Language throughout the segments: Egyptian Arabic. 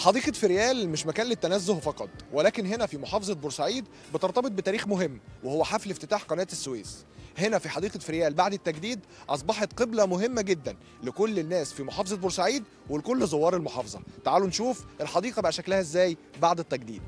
حديقة فريال مش مكان للتنزه فقط ولكن هنا في محافظة بورسعيد بترتبط بتاريخ مهم وهو حفل افتتاح قناة السويس هنا في حديقة فريال بعد التجديد أصبحت قبلة مهمة جدا لكل الناس في محافظة بورسعيد ولكل زوار المحافظة تعالوا نشوف الحديقة بقى شكلها ازاي بعد التجديد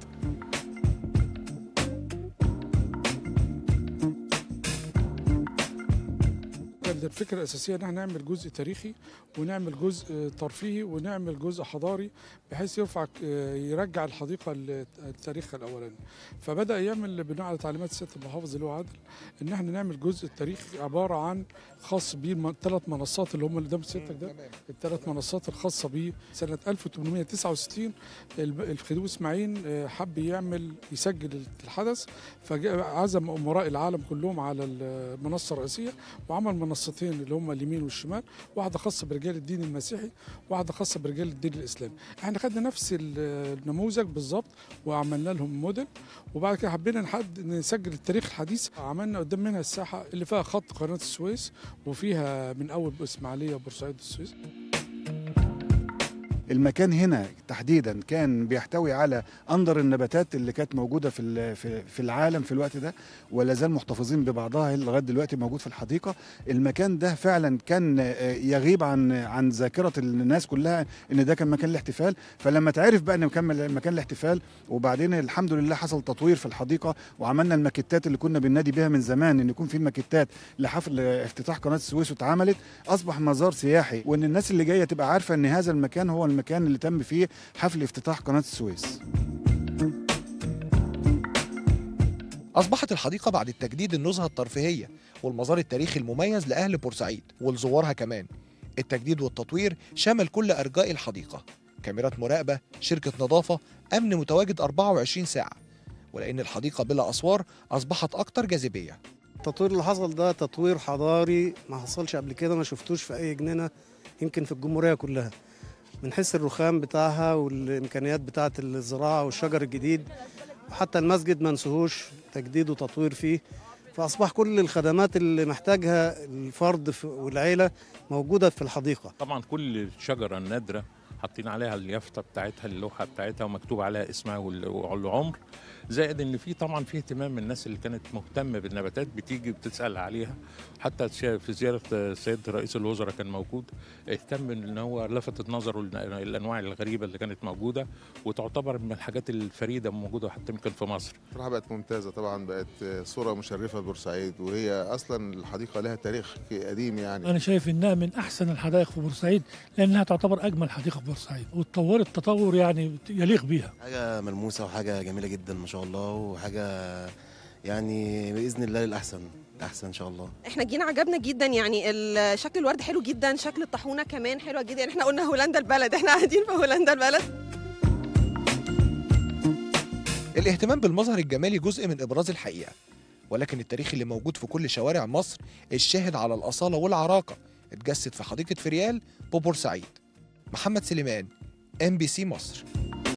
الفكرة الأساسية إن احنا نعمل جزء تاريخي ونعمل جزء ترفيهي ونعمل جزء حضاري بحيث يرفع يرجع الحديقة لتاريخها الأولاني فبدأ يعمل بناء على تعليمات سيادة المحافظ اللي هو عادل إن احنا نعمل جزء التاريخي عبارة عن خاص بالثلاث منصات اللي هم اللي قدام سيادتك ده الثلاث منصات الخاصة بيه سنة 1869 الخديوي إسماعيل حب يعمل يسجل الحدث فعزم أمراء العالم كلهم على المنصة الرئيسية وعمل منصتين اللي هم اليمين والشمال واحده خاصه برجال الدين المسيحي واحده خاصه برجال الدين الاسلامي احنا خدنا نفس النموذج بالظبط وعملنا لهم موديل وبعد كده حبينا نحد نسجل التاريخ الحديث عملنا قدام منها الساحه اللي فيها خط قناه السويس وفيها من اول اسماعيليه وبورسعيد والسويس المكان هنا تحديدا كان بيحتوي على اندر النباتات اللي كانت موجوده في في العالم في الوقت ده ولا زال محتفظين ببعضها لغايه دلوقتي موجود في الحديقه المكان ده فعلا كان يغيب عن عن ذاكره الناس كلها ان ده كان مكان الاحتفال فلما تعرف بقى ان مكان مكان الاحتفال وبعدين الحمد لله حصل تطوير في الحديقه وعملنا الماكيتات اللي كنا بننادي بها من زمان ان يكون في ماكيتات لحفل افتتاح قناه السويس واتعملت اصبح مزار سياحي وان الناس اللي جايه تبقى عارفه ان هذا المكان هو المكان اللي تم فيه حفل افتتاح قناة السويس أصبحت الحديقة بعد التجديد النزهة الترفيهية والمزار التاريخي المميز لأهل بورسعيد ولزوارها كمان التجديد والتطوير شمل كل أرجاء الحديقة كاميرات مراقبة شركة نظافة أمن متواجد 24 ساعة ولأن الحديقة بلا أسوار أصبحت أكثر جاذبية التطوير اللي حصل ده تطوير حضاري ما حصلش قبل كده ما شفتوش في أي جنينة يمكن في الجمهورية كلها من حيث الرخام بتاعها والامكانيات بتاعه الزراعه والشجر الجديد وحتى المسجد ما نسوهوش تجديد وتطوير فيه فاصبح كل الخدمات اللي محتاجها الفرد والعيله موجوده في الحديقه طبعا كل شجره نادره حاطين عليها اليافطه بتاعتها اللوحه بتاعتها ومكتوب عليها اسمها والعمر زائد ان في طبعا في اهتمام من الناس اللي كانت مهتمه بالنباتات بتيجي بتسال عليها حتى في زياره السيد رئيس الوزراء كان موجود اهتم ان هو لفتت نظره الانواع الغريبه اللي كانت موجوده وتعتبر من الحاجات الفريده موجوده حتى يمكن في مصر. بصراحه بقت ممتازه طبعا بقت صوره مشرفه لبورسعيد وهي اصلا الحديقه لها تاريخ قديم يعني. انا شايف انها من احسن الحدائق في بورسعيد لانها تعتبر اجمل حديقه في بورسعيد واتطورت تطور يعني يليق بيها. حاجه ملموسه وحاجه جميله جدا ما شاء الله وحاجه يعني باذن الله للاحسن احسن ان شاء الله احنا جينا عجبنا جدا يعني شكل الورد حلو جدا شكل الطاحونه كمان حلوه جدا يعني احنا قلنا هولندا البلد احنا قاعدين في هولندا البلد الاهتمام بالمظهر الجمالي جزء من ابراز الحقيقه ولكن التاريخ اللي موجود في كل شوارع مصر الشاهد على الاصاله والعراقه اتجسد في حديقه فريال ببورسعيد محمد سليمان ام بي سي مصر